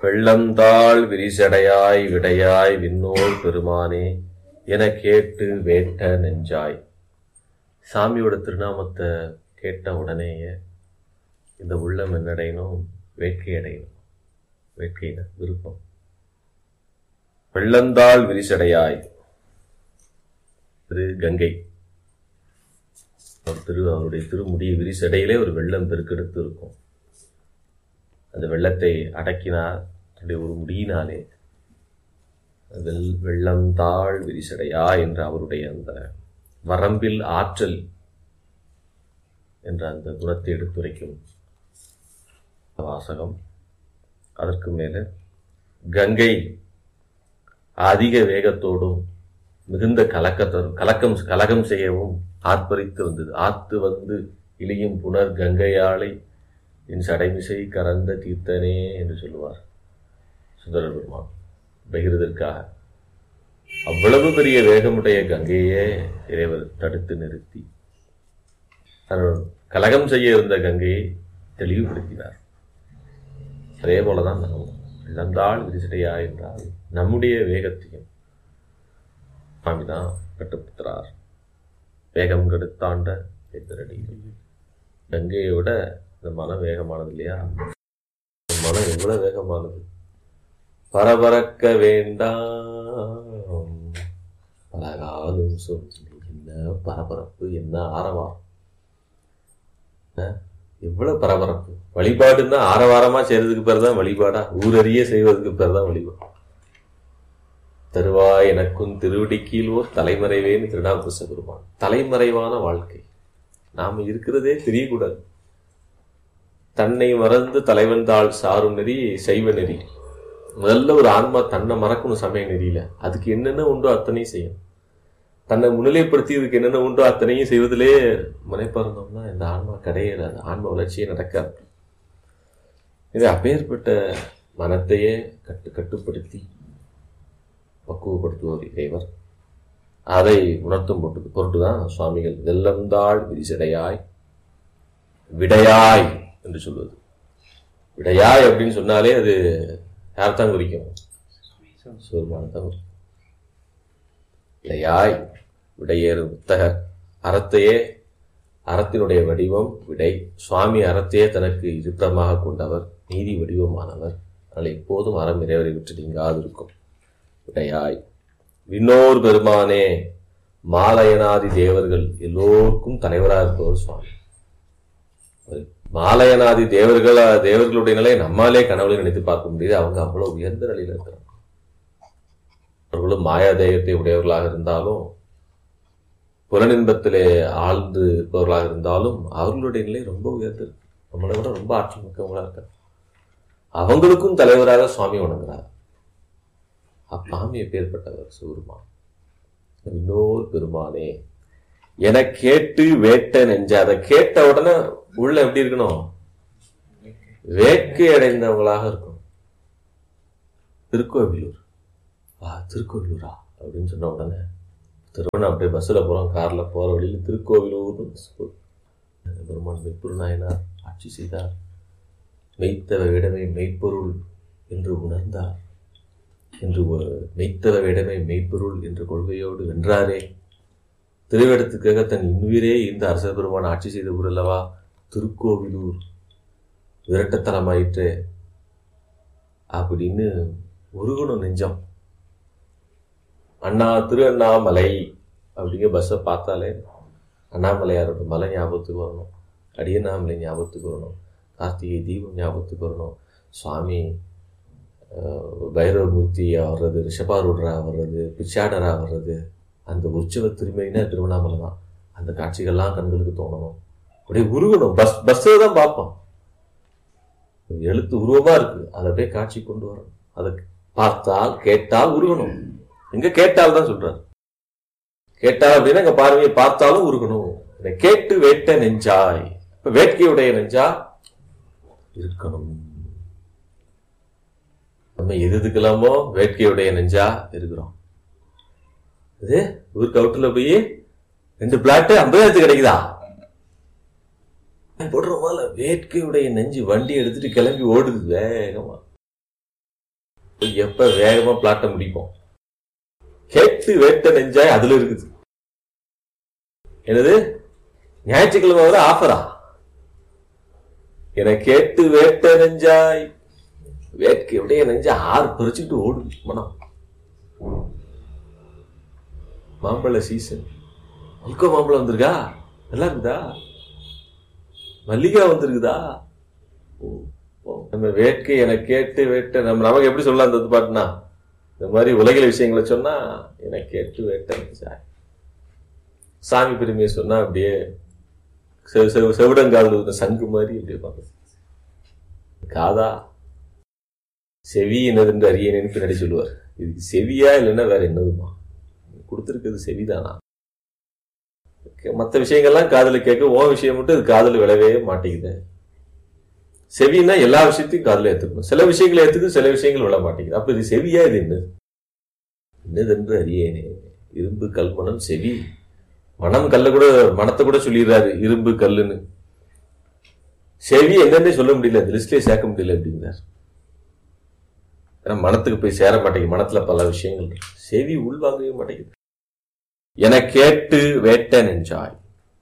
வெள்ளந்தாள் விரிசடையாய் விடையாய் விண்ணோர் பெருமானே என கேட்டு வேட்ட நெஞ்சாய் சாமியோட திருநாமத்தை கேட்ட உடனேயே இந்த உள்ளம் என்னடையணும் வேட்கை அடையணும் வேட்கையின விருப்பம் வெள்ளந்தாள் விரிசடையாய் திரு கங்கை அவர் திரு அவருடைய திருமுடிய விரிசடையிலே ஒரு வெள்ளம் பெருக்கெடுத்து இருக்கும் அந்த வெள்ளத்தை அடக்கினார் தன்னுடைய ஒரு முடியினாலே வெள் வெள்ளந்தாள் விரிசடையா என்ற அவருடைய அந்த வரம்பில் ஆற்றல் என்ற அந்த குணத்தை எடுத்துரைக்கும் வாசகம் அதற்கு மேலே கங்கை அதிக வேகத்தோடும் மிகுந்த கலக்கத்தோடும் கலக்கம் கலகம் செய்யவும் ஆர்ப்பரித்து வந்தது ஆத்து வந்து இழியும் புனர் கங்கையாளை என் சடைமிசை கறந்த தீர்த்தனே என்று சொல்லுவார் சுந்தரர் பெருமான் பகிர்வதற்காக அவ்வளவு பெரிய வேகமுடைய கங்கையே இறைவர் தடுத்து நிறுத்தி தன் கலகம் செய்ய இருந்த கங்கையை தெளிவுபடுத்தினார் அதே போலதான் நாம் இழந்தாள் விரிசடையா என்றால் நம்முடைய வேகத்தையும் சுவாமிதான் கட்டுப்படுத்துறார் வேகம் கெடுத்தாண்ட எதிரடியில் கங்கையை விட இந்த மனம் வேகமானது இல்லையா இந்த மனம் எவ்வளவு வேகமானது பரபரக்க வேண்டாம் பலகாலும் சொல்லி என்ன பரபரப்பு என்ன ஆரவாரம் அஹ், எவ்வளவு பரபரப்பு வழிபாடுன்னா ஆரவாரமா செய்யறதுக்கு பேர் தான் வழிபாடா ஊரறிய செய்வதற்கு பேர் தான் வழிபாடு தருவாய் எனக்கும் திருவடிக்கீழ் ஓர் தலைமறைவேன்னு திருநாபுருஷ பெருமான் தலைமறைவான வாழ்க்கை நாம இருக்கிறதே தெரியக்கூடாது தன்னை மறந்து தலைவன் தாள் சாரும் நெறி சைவ நெறி முதல்ல ஒரு ஆன்மா தன்னை மறக்கணும் சமய நெறியில அதுக்கு என்னென்ன உண்டோ அத்தனையும் செய்யும் தன்னை முன்னிலைப்படுத்தி இதுக்கு என்னென்ன உண்டோ அத்தனையும் செய்வதிலே முனைப்பார்ந்தோம்னா இந்த ஆன்மா கிடையாது ஆன்ம வளர்ச்சியே நடக்காது இது அப்பேற்பட்ட மனத்தையே கட்டு கட்டுப்படுத்தி பக்குவப்படுத்துவோர் இறைவர் அதை உணர்த்தும் பொருட்டு பொருட்டுதான் சுவாமிகள் வெள்ளந்தாள் விரிசடையாய் விடையாய் என்று சொல்வது விடையாய் அப்படின்னு சொன்னாலே அது யார்தான் குறிக்கும் சிவருமானத்தான் குறிக்கும் விடையாய் விடையேறு புத்தகர் அறத்தையே அறத்தினுடைய வடிவம் விடை சுவாமி அறத்தையே தனக்கு இருப்பிடமாக கொண்டவர் நீதி வடிவமானவர் அதனால் எப்போதும் அறம் இறைவரை விட்டு நீங்காது இருக்கும் விடையாய் விண்ணோர் பெருமானே மாலயனாதி தேவர்கள் எல்லோருக்கும் தலைவராக இருப்பவர் சுவாமி மாலயனாதி தேவர்கள் தேவர்களுடைய நிலையை நம்மாலே கனவுல நினைத்து பார்க்க முடியுது அவங்க அவ்வளவு உயர்ந்த நிலையில இருக்கிறாங்க அவர்களும் மாயாதேயத்தை உடையவர்களாக இருந்தாலும் புலனின்பத்திலே ஆழ்ந்து இருப்பவர்களாக இருந்தாலும் அவர்களுடைய நிலை ரொம்ப உயர்ந்து இருக்கு நம்மளை விட ரொம்ப ஆற்றல் மிக்கவங்களா இருக்காங்க அவங்களுக்கும் தலைவராக சுவாமி வணங்குறார் அப்பாமி எப்பேற்பட்டவர் சிவருமான் இன்னொரு பெருமானே என கேட்டு வேட்ட நெஞ்ச அதை கேட்ட உடனே உள்ள எப்படி இருக்கணும் வேட்கை அடைந்தவங்களாக இருக்கணும் திருக்கோவிலூர் ஆ திருக்கோவிலூரா அப்படின்னு சொன்ன உடனே திருவண்ணா அப்படியே பஸ்ஸில் போகிறோம் காரில் போகிற வழியில் திருக்கோவிலூர்னு bus போகுது. பெருமான் மெய்ப்பொருள் நாயனார் ஆட்சி செய்தார் மெய்த்தவ விடமே மெய்ப்பொருள் என்று உணர்ந்தார் என்று ஒரு மெய்த்தவ விடமே மெய்ப்பொருள் என்ற கொள்கையோடு வென்றாரே திருவிடத்துக்காக தன் இன்னுயிரே இந்த அரச பெருமான் ஆட்சி செய்த ஊர் அல்லவா திருக்கோவிலூர் விரட்டத்தனமாயிற்று அப்படின்னு உருகணும் நெஞ்சம் அண்ணா திரு அண்ணாமலை அப்படிங்கிற பஸ்ஸை பார்த்தாலே அண்ணாமலையாரோட மலை ஞாபகத்துக்கு வரணும் அடியண்ணாமலை ஞாபகத்துக்கு வரணும் கார்த்திகை தீபம் ஞாபகத்துக்கு வரணும் சுவாமி அஹ், பைரவமூர்த்தியா வர்றது ரிஷபாரூடரா வர்றது பிச்சாடரா வர்றது அந்த உற்சவ திருமைனா திருவண்ணாமலை தான் அந்த காட்சிகள்லாம் கண்களுக்கு தோணணும் அப்படியே உருகணும் பஸ் பஸ்ஸில் தான் பார்ப்போம் ஒரு எழுத்து உருவமா இருக்கு அதை அப்படியே காட்சி கொண்டு வரணும் அதை பார்த்தால் கேட்டால் உருகணும் எங்க கேட்டால் தான் சொல்றாரு கேட்டால் அப்படின்னா எங்க பார்வையை பார்த்தாலும் உருகணும் இதை கேட்டு வேட்ட நெஞ்சாய் இப்ப வேட்கையுடைய நெஞ்சா இருக்கணும் நம்ம எது எதுக்கெல்லாமோ வேட்கையுடைய நெஞ்சா இருக்கிறோம் இது ஊருக்கு அவுட்டுல போய் ரெண்டு பிளாட் ஐம்பதாயிரத்து கிடைக்குதா போடுற போல வேட்கையுடைய நெஞ்சு வண்டி எடுத்துட்டு கிளம்பி ஓடுது வேகமா எப்ப வேகமா பிளாட்ட முடிப்போம் கேட்டு வேட்ட நெஞ்சாய் அதுல இருக்குது என்னது ஞாயிற்றுக்கிழமை வர ஆஃபரா என கேட்டு வேட்ட நெஞ்சாய் வேட்கை அப்படியே நெஞ்ச ஆறு பறிச்சுட்டு ஓடுது மனம் மாம்பழ சீசன் மல்கோ மாம்பழம் வந்திருக்கா நல்லா இருக்குதா மல்லிகா வந்திருக்குதா ஓ, ஓ. நம்ம வேட்கை என கேட்டு வேட்ட நம்ம நமக்கு எப்படி சொல்லலாம் அந்த இது பாட்டுனா இந்த மாதிரி உலகில விஷயங்களை சொன்னா என கேட்டு வேட்ட நெஞ்சாய் சாமி பெருமையை சொன்னா அப்படியே செவ- செவ- செவிடங்கால் இருந்த சங்கு மாதிரி அப்படியே பார்க்க காதா செவி என்னதுன்னு அறியேனேன்னு பின்னாடி சொல்லுவார் இதுக்கு செவியா இல்லைன்னா வேற என்னதுமா கொடுத்துருக்கிறது செவிதானா மற்ற விஷயங்கள்லாம் காதுல கேட்க ஓ விஷயம் மட்டும் இது காதுல விழவே மாட்டேங்குது செவின்னா எல்லா விஷயத்தையும் காதுல ஏத்துக்கணும் சில விஷயங்களை ஏத்துக்கு சில விஷயங்கள் விழ மாட்டேங்குது அப்ப இது செவியா இது என்னது என்னதென்று அறியேனே இரும்பு கல்மணம் செவி மனம் கல்ல கூட மனத்தை கூட சொல்லிடுறாரு இரும்பு கல்லுன்னு செவி என்னன்னே சொல்ல முடியல இந்த லிஸ்ட்லயே சேர்க்க முடியல அப்படிங்கிறார் ஏன்னா மனத்துக்கு போய் சேர மாட்டேங்குது மனத்துல பல விஷயங்கள் இருக்கு. செவி உள்வாங்கவே மாட்டேங்குது என கேட்டு வேட்ட நெஞ்சாய்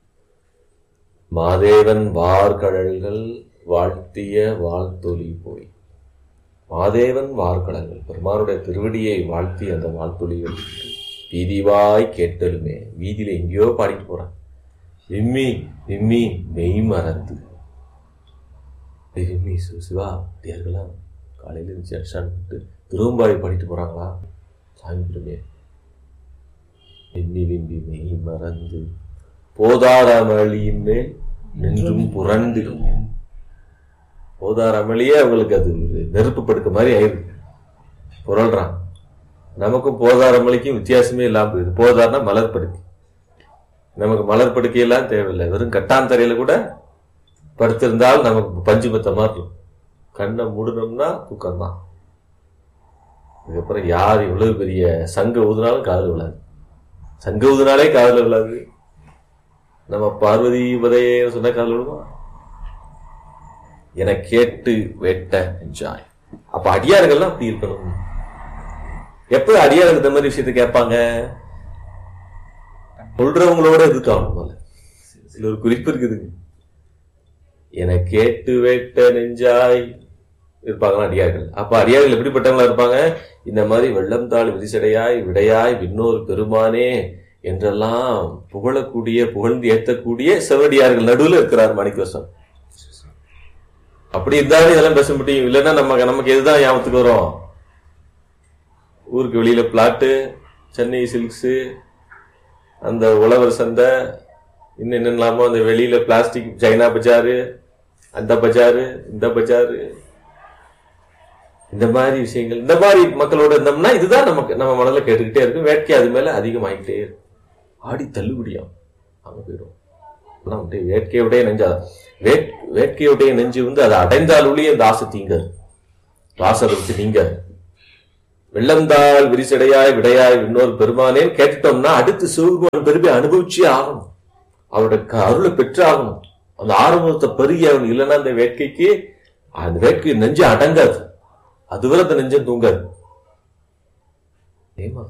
மாதேவன் வார்கடல்கள் வாழ்த்திய வாழ்த்தொலி போய் மாதேவன் வார்கடல்கள் பெருமானுடைய திருவடியை வாழ்த்தி அந்த வாழ்த்தொலிகள் வீதிவாய் கேட்டலுமே வீதியில எங்கேயோ பாடிட்டு போறான் விம்மி விம்மி மெய் மறந்து விம்மி சிவ- சிவா அப்படியார்களாம் காலையில இருந்துச்சு அடிச்சான்ட்டு திருவம்பாவை பாடிட்டு போறாங்களா சாமி பெருமே விம்மி விம்மி மெய் மறந்து போதார அமளியின் மேல் நின்றும் புரண்டிடும் போதார அமளியே அவங்களுக்கு அது ஒரு நெருப்பு படுக்க மாதிரி ஆயிருக்கு புரள்றான் நமக்கும் போதார மலைக்கும் வித்தியாசமே இல்லாம போயிடுது போதார்னா மலர் படுக்கை நமக்கு மலர் படுக்கையெல்லாம் தேவையில்லை வெறும் கட்டான் தரையில கூட படுத்திருந்தால் நமக்கு பஞ்சு பத்த மாதிரி இருக்கும். கண்ணை மூடணும்னா தூக்கம் தான் இதுக்கப்புறம் யார் இவ்வளவு பெரிய சங்க ஊதுனாலும் காதல் விழாது சங்க ஊதுனாலே காதல் விழாது நம்ம பார்வதி உதய சொன்ன காதல் விழுமா என கேட்டு வெட்ட என்ஜாய் அப்ப அடியார்கள்லாம் அப்படி இருக்கணும் எப்ப அடியார்கள் இந்த மாதிரி விஷயத்தை கேட்பாங்க சொல்றவங்களோட இருக்காங்க போல இதுல ஒரு குறிப்பு இருக்குதுங்க என கேட்டு வேட்ட நெஞ்சாய் இருப்பாங்களா அடியார்கள் அப்ப அடியார்கள் எப்படிப்பட்டவங்களா இருப்பாங்க இந்த மாதிரி வெள்ளம் தாள் விரிசடையாய் விடையாய் விண்ணோர் பெருமானே என்றெல்லாம் புகழக்கூடிய புகழ்ந்து ஏத்தக்கூடிய செவடியார்கள் நடுவுல இருக்கிறார் மாணிக்கவசம் அப்படி இருந்தாலும் இதெல்லாம் பேச முடியும் இல்லைன்னா நம்ம நமக்கு எதுதான் ஞாபகத்துக்கு வரும் ஊருக்கு வெளியில பிளாட்டு சென்னை சில்க்ஸு அந்த உழவர் சந்தை இன்னும் என்னென்னலாமோ அந்த வெளியில பிளாஸ்டிக் சைனா பஜாரு அந்த பஜாரு இந்த பஜாரு இந்த மாதிரி விஷயங்கள் இந்த மாதிரி மக்களோட இருந்தோம்னா இதுதான் நமக்கு நம்ம மனதில் கேட்டுக்கிட்டே இருக்கும் வேட்கை அது மேல அதிகமாகிட்டே இருக்கும் ஆடி தள்ளுபடியாம் அங்க போயிடும் ஆனா அப்படியே வேட்கையுடைய நெஞ்சா வேட் வேட்கையுடைய நெஞ்சு வந்து அதை அடைந்தாலுடைய அந்த ஆசை தீங்காது வாசலை விட்டு நீங்காது வெள்ளந்தாள் விரிசடையாய் விடையாய் இன்னொரு பெருமானேன்னு கேட்டுட்டோம்னா அடுத்து சிவபெருமான் பெருமை அனுபவிச்சே ஆகணும் அவருடைய க- அருளை பெற்று ஆகணும் அந்த ஆரம்பத்தை பெருகி அவன் இல்லைன்னா அந்த வேட்கைக்கு அந்த வேட்கை நெஞ்சு அடங்காது அதுவரை அந்த நெஞ்சம் தூங்காது ஏமா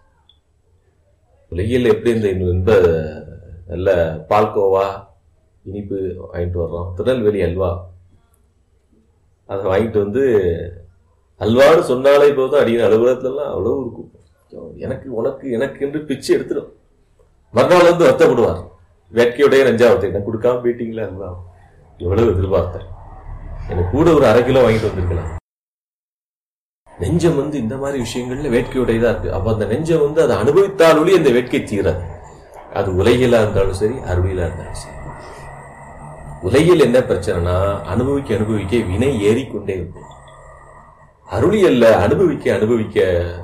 உலகில் எப்படி இந்த இன்ப நல்ல பால்கோவா இனிப்பு வாங்கிட்டு வர்றோம் திருநெல்வேலி அல்வா அதை வாங்கிட்டு வந்து அல்வான்னு சொன்னாலே போதும் அடிக்கிற அலுவலகத்துலலாம் அவ்வளவு இருக்கும் எனக்கு உனக்கு எனக்கு என்று பிச்சு எடுத்துடும் மறுநாள் வந்து வருத்தப்படுவார் வேட்கையுடைய நெஞ்சாவத்தை எனக்கு கொடுக்காம போயிட்டீங்களா அல்வா எவ்வளவு எதிர்பார்த்தேன் எனக்கு கூட ஒரு அரை கிலோ வாங்கிட்டு வந்திருக்கலாம் நெஞ்சம் வந்து இந்த மாதிரி விஷயங்கள்ல வேட்கையுடையதா இருக்கு அப்ப அந்த நெஞ்சம் வந்து அதை அனுபவித்தாலொழி அந்த வேட்கை தீராது அது உலகிலா இருந்தாலும் சரி அருளிலா இருந்தாலும் சரி உலகில் என்ன பிரச்சனைனா அனுபவிக்க அனுபவிக்க வினை ஏறிக்கொண்டே இருக்கும் அருளி அல்ல அனுபவிக்க அனுபவிக்க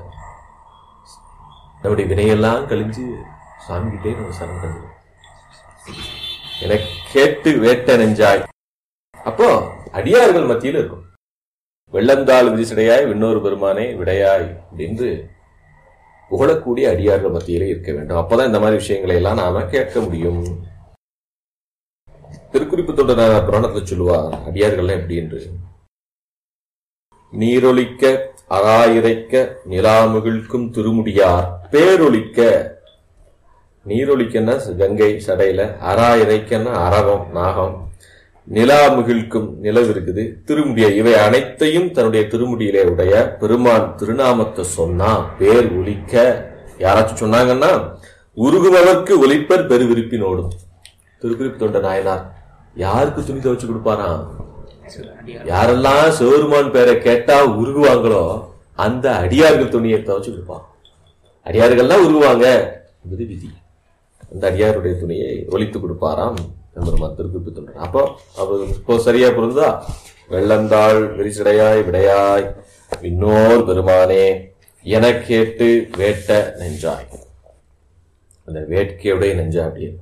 நம்முடைய வினையெல்லாம் கழிஞ்சு சாமிகிட்டே நம்ம சரணடைஞ்சிடும் என கேட்டு வேட்ட நெஞ்சாய் அப்போ அடியார்கள் மத்தியில் இருக்கும் வெள்ளந்தாள் விரிசடையாய் விண்ணோரு பெருமானே விடையாய் என்று புகழக்கூடிய அடியார்கள் மத்தியிலே இருக்க வேண்டும் அப்பதான் இந்த மாதிரி விஷயங்களை எல்லாம் நாம கேட்க முடியும் திருக்குறிப்பு தொடர் புராணத்துல சொல்லுவார் அடியார்கள்லாம் எப்படி என்று நீரொலிக்க அராயிரைக்க நிலாமுகிழ்க்கும் திருமுடியார் பேரொழிக்க நீரொழிக்கன்னா கங்கை சடையில அரா இறைக்கன்னா அரவம் நாகம் நிலா முகிழ்க்கும் நிலவு இருக்குது திருமுடிய இவை அனைத்தையும் தன்னுடைய திருமுடியிலே உடைய பெருமான் திருநாமத்தை சொன்னா பேர் ஒலிக்க யாராச்சும் சொன்னாங்கன்னா உருகுபவர்க்கு ஒலிப்பர் பெருவிருப்பினோடும் திருக்குறிப்பு தொண்ட நாயனார் யாருக்கு துணி துவைச்சு கொடுப்பாராம் யாரெல்லாம் சிவருமான் பேரை கேட்டா உருகுவாங்களோ அந்த அடியார்கள் துணியை துவைச்சு கொடுப்பான் அடியார்கள்லாம் உருகுவாங்க என்பது விதி அந்த அடியாருடைய துணியை ஒலித்து கொடுப்பாராம் எம்பெருமான் திருக்குறிப்பு தொண்டர் அப்போ அவர் இப்போ சரியா பொருந்தா வெள்ளந்தாள் விரிசடையாய் விடையாய் விண்ணோர் பெருமானே என கேட்டு வேட்ட நெஞ்சாய் அந்த வேட்கையுடைய நெஞ்சா அப்படியே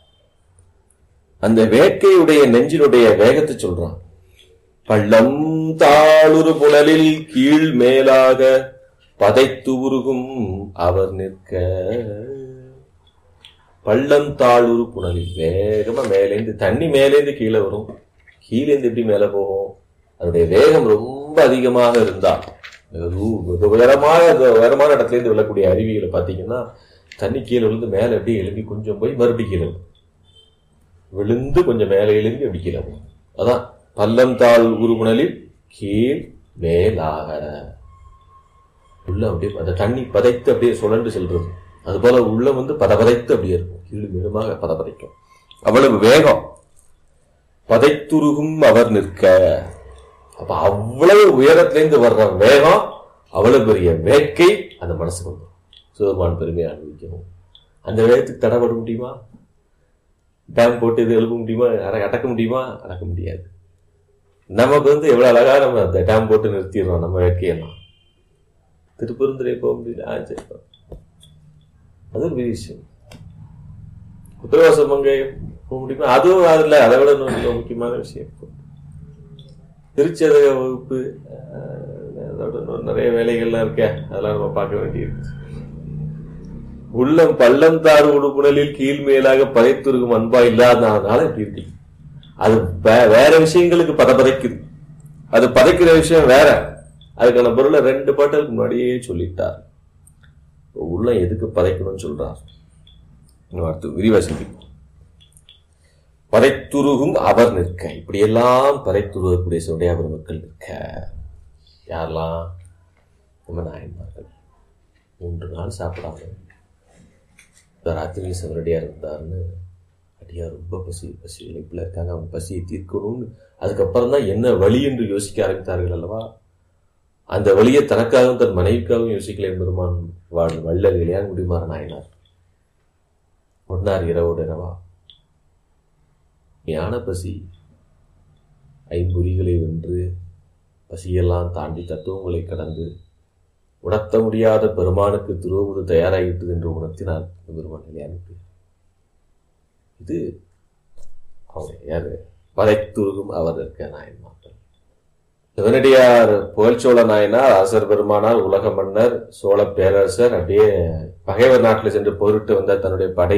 அந்த வேட்கையுடைய நெஞ்சினுடைய வேகத்தை சொல்றான் பள்ளம் தாளுரு புலலில் கீழ் மேலாக பதைத்து உருகும் அவர் நிற்க பள்ளம் தாளுரு புனலில் வேகமா மேலேந்து தண்ணி மேலேந்து கீழே வரும் கீழேந்து எப்படி மேலே போகும் அதனுடைய வேகம் ரொம்ப அதிகமாக இருந்தா மிக- மிக உயரமான உயரமான இடத்துல இருந்து விழக்கூடிய அருவிகளை பார்த்தீங்கன்னா தண்ணி கீழே விழுந்து மேலே எப்படி எழும்பி கொஞ்சம் போய் மறுபடியும் கீழே விழும். விழுந்து கொஞ்சம் மேலே எழும்பி அப்படி கீழே போகும் அதான் பள்ளம் தாழ் உருகுணலில் கீழ் மேலாக உள்ள அப்படியே அந்த தண்ணி பதைத்து அப்படியே சுழன்று செல்றது அது போல உள்ள வந்து பதபதைத்து அப்படியே இருக்கும் கீழ் மீதுமாக பதபதைக்கும் அவ்வளவு வேகம் பதைத்துருகும் அவர் நிற்க அப்ப அவ்வளவு உயரத்திலிருந்து வர்ற வேகம் அவ்வளவு பெரிய வேட்கை அந்த மனசுக்கு வந்துடும் சிவபெருமான் பெருமையை அனுபவிக்கணும் அந்த வேகத்துக்கு தடைபட முடியுமா டேம் போட்டு இது எழுப்ப முடியுமா அட- அடக்க முடியுமா அடக்க முடியாது நமக்கு வந்து எவ்வளவு அழகா நம்ம அந்த டேம் போட்டு நிறுத்திடுறோம் நம்ம வேட்கையெல்லாம் திருப்பெருந்துறை போக முடியல ஆ சரி போ. அது ஒரு பெரிய விஷயம் உத்தரவாசம் அங்கே போக முடியுமா அதுவும் அதுல அதை விட இன்னும் மிக முக்கியமான விஷயம் திருச்சதக வகுப்பு அஹ், அதோட இன்னும் நிறைய வேலைகள்லாம் இருக்கே அதெல்லாம் நம்ம பார்க்க வேண்டியிருக்கு உள்ளம் பள்ளந்தாறு உடுப்புணலில் கீழ் மேலாக பதைத்துருகும் அன்பா இல்லாதனால இப்படி இருக்கு அது வே- வேற விஷயங்களுக்கு பதபதைக்குது அது பதைக்கிற விஷயம் வேற அதுக்கான பொருளை ரெண்டு பாட்டுக்கு முன்னாடியே சொல்லிட்டார் உள்ளம் எதுக்கு பதைக்கணும்னு சொல்றார் இன்னும் அடுத்து விரிவா சிந்திப்போம் பதைத்துருகும் அவர் நிற்க இப்படியெல்லாம் பதைத்துருகக்கூடிய சிவடைய பெருமக்கள் நிற்க யாரெல்லாம் நம்ம நாயன்மார்கள் மூன்று நாள் சாப்பிடாம இந்த ராத்திரியில் சிவரடியார் இருந்தாருன்னு அடியார் ரொம்ப பசி பசி இழைப்பில் இருக்காங்க அவங்க பசியை தீர்க்கணும்னு அதுக்கப்புறம் தான் என்ன வழி என்று யோசிக்க ஆரம்பித்தார்கள் அல்லவா அந்த வழியை தனக்காகவும் தன் மனைவிக்காகவும் யோசிக்கல பெருமான் வாழ் வள்ளல் இளையான் முடிமாற நாயனார் ஒன்னார் இரவோடு இரவா ஞான பசி ஐம்பொறிகளை வென்று பசியெல்லாம் தாண்டி தத்துவங்களை கடந்து உணர்த்த முடியாத பெருமானுக்கு திருவுரு தயாராகிட்டது என்று உணர்த்தினார் இந்த பெருமான் இளையானுக்கு இது அவங்க யாரு பதைத்துருகும் அவர் இருக்க நாயன் மாற்றம் சிவனடியார் புகழ்ச்சோழ நாயனார் அரசர் பெருமானார் உலக மன்னர் சோழ பேரரசர் அப்படியே பகைவர் நாட்டில் சென்று போரிட்டு வந்த தன்னுடைய படை